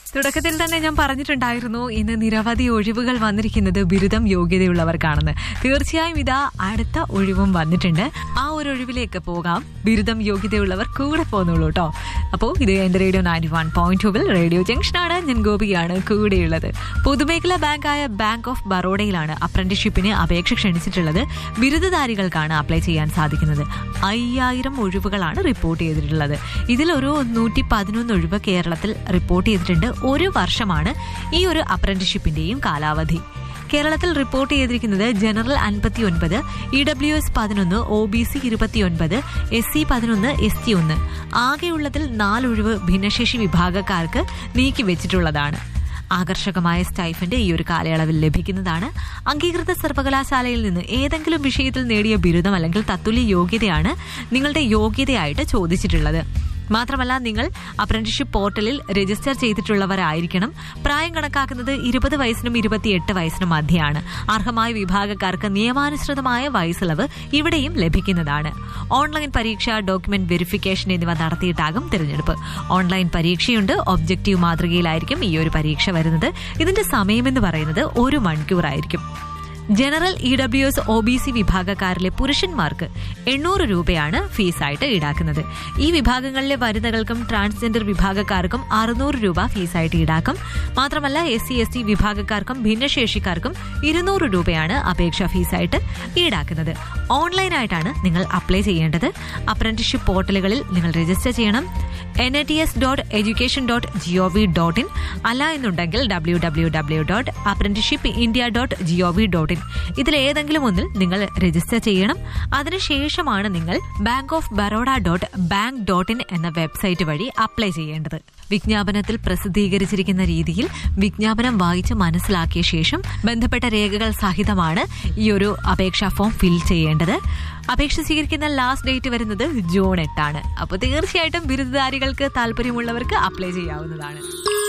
തുടക്കത്തിൽ തന്നെ ഞാൻ പറഞ്ഞിട്ടുണ്ടായിരുന്നു ഇന്ന് നിരവധി ഒഴിവുകൾ വന്നിരിക്കുന്നത് ബിരുദം യോഗ്യതയുള്ളവർക്കാണെന്ന് തീർച്ചയായും ഇതാ അടുത്ത ഒഴിവും വന്നിട്ടുണ്ട് ആ ഒരു ഒഴിവിലേക്ക് പോകാം ബിരുദം യോഗ്യതയുള്ളവർ കൂടെ പോന്നോളൂ കേട്ടോ അപ്പോൾ ഇത് എന്റെ റേഡിയോ നയൻറ്റി വൺ പോയിന്റ് ടൂവിൽ റേഡിയോ ജംഗ്ഷനാണ് ഞാൻ ഗോപിയാണ് കൂടെയുള്ളത് പൊതുമേഖലാ ബാങ്കായ ബാങ്ക് ഓഫ് ബറോഡയിലാണ് അപ്രന്റീഷിപ്പിന് അപേക്ഷ ക്ഷണിച്ചിട്ടുള്ളത് ബിരുദധാരികൾക്കാണ് അപ്ലൈ ചെയ്യാൻ സാധിക്കുന്നത് അയ്യായിരം ഒഴിവുകളാണ് റിപ്പോർട്ട് ചെയ്തിട്ടുള്ളത് ഇതിലൊരു നൂറ്റി പതിനൊന്ന് ഒഴിവ് കേരളത്തിൽ റിപ്പോർട്ട് ചെയ്തിട്ടുണ്ട് ഒരു വർഷമാണ് ഈ ഒരു അപ്രന്റീഷിപ്പിന്റെയും കാലാവധി കേരളത്തിൽ റിപ്പോർട്ട് ചെയ്തിരിക്കുന്നത് ജനറൽ അൻപത്തി ഒൻപത് ഇ ഡബ്ല്യു എസ് പതിനൊന്ന് ഒ ബി സി ഇരുപത്തിയൊൻപത് എസ് സി പതിനൊന്ന് എസ് ടി ഒന്ന് ആകെയുള്ളതിൽ നാലൊഴിവ് ഭിന്നശേഷി വിഭാഗക്കാർക്ക് നീക്കിവെച്ചിട്ടുള്ളതാണ് ആകർഷകമായ സ്റ്റൈഫന്റ് ഈ ഒരു കാലയളവിൽ ലഭിക്കുന്നതാണ് അംഗീകൃത സർവകലാശാലയിൽ നിന്ന് ഏതെങ്കിലും വിഷയത്തിൽ നേടിയ ബിരുദം അല്ലെങ്കിൽ തത്തുല്യ യോഗ്യതയാണ് നിങ്ങളുടെ യോഗ്യതയായിട്ട് ചോദിച്ചിട്ടുള്ളത് മാത്രമല്ല നിങ്ങൾ അപ്രന്റീഷിപ്പ് പോർട്ടലിൽ രജിസ്റ്റർ ചെയ്തിട്ടുള്ളവരായിരിക്കണം പ്രായം കണക്കാക്കുന്നത് ഇരുപത് വയസ്സിനും ഇരുപത്തിയെട്ട് വയസ്സിനും മധ്യയാണ് അർഹമായ വിഭാഗക്കാർക്ക് നിയമാനുസൃതമായ വയസ്സിളവ് ഇവിടെയും ലഭിക്കുന്നതാണ് ഓൺലൈൻ പരീക്ഷ ഡോക്യുമെന്റ് വെരിഫിക്കേഷൻ എന്നിവ നടത്തിയിട്ടാകും തിരഞ്ഞെടുപ്പ് ഓൺലൈൻ പരീക്ഷയുണ്ട് ഒബ്ജക്റ്റീവ് മാതൃകയിലായിരിക്കും ഈ ഒരു പരീക്ഷ വരുന്നത് ഇതിന്റെ സമയമെന്ന് പറയുന്നത് ഒരു മണിക്കൂറായിരിക്കും general E W S O B C വിഭാഗക്കാരിലെ പുരുഷന്മാർക്ക് എണ്ണൂറ് രൂപയാണ് ഫീസായിട്ട് ഈടാക്കുന്നത് ഈ വിഭാഗങ്ങളിലെ വനിതകൾക്കും ട്രാൻസ്ജെൻഡർ വിഭാഗക്കാർക്കും അറുന്നൂറ് രൂപ ഫീസായിട്ട് ഈടാക്കും മാത്രമല്ല എസ് സി എസ് ടി വിഭാഗക്കാർക്കും ഭിന്നശേഷിക്കാർക്കും ഇരുന്നൂറ് രൂപയാണ് അപേക്ഷാ ഫീസായിട്ട് ഈടാക്കുന്നത് ഓൺലൈനായിട്ടാണ് നിങ്ങൾ അപ്ലൈ ചെയ്യേണ്ടത് അപ്രന്റീഷിപ്പ് പോർട്ടലുകളിൽ നിങ്ങൾ രജിസ്റ്റർ ചെയ്യണം N I T S dot education dot G O V dot in അല്ല എന്നുണ്ടെങ്കിൽ W W W dot apprenticeship India dot G O V dot in ഇതിൽ ഏതെങ്കിലും ഒന്നിൽ നിങ്ങൾ രജിസ്റ്റർ ചെയ്യണം അതിനുശേഷമാണ് നിങ്ങൾ bank of Baroda dot bank dot in എന്ന വെബ്സൈറ്റ് വഴി അപ്ലൈ ചെയ്യേണ്ടത് വിജ്ഞാപനത്തിൽ പ്രസിദ്ധീകരിച്ചിരിക്കുന്ന രീതിയിൽ വിജ്ഞാപനം വായിച്ച് മനസ്സിലാക്കിയ ശേഷം ബന്ധപ്പെട്ട രേഖകൾ സഹിതമാണ് ഈ ഒരു അപേക്ഷാ ഫോം ഫിൽ ചെയ്യേണ്ടത് അപേക്ഷ സ്വീകരിക്കുന്ന ലാസ്റ്റ് ഡേറ്റ് വരുന്നത് ജൂൺ എട്ടാണ് അപ്പോൾ തീർച്ചയായിട്ടും ബിരുദധാരികൾക്ക് താല്പര്യമുള്ളവർക്ക് അപ്ലൈ ചെയ്യാവുന്നതാണ്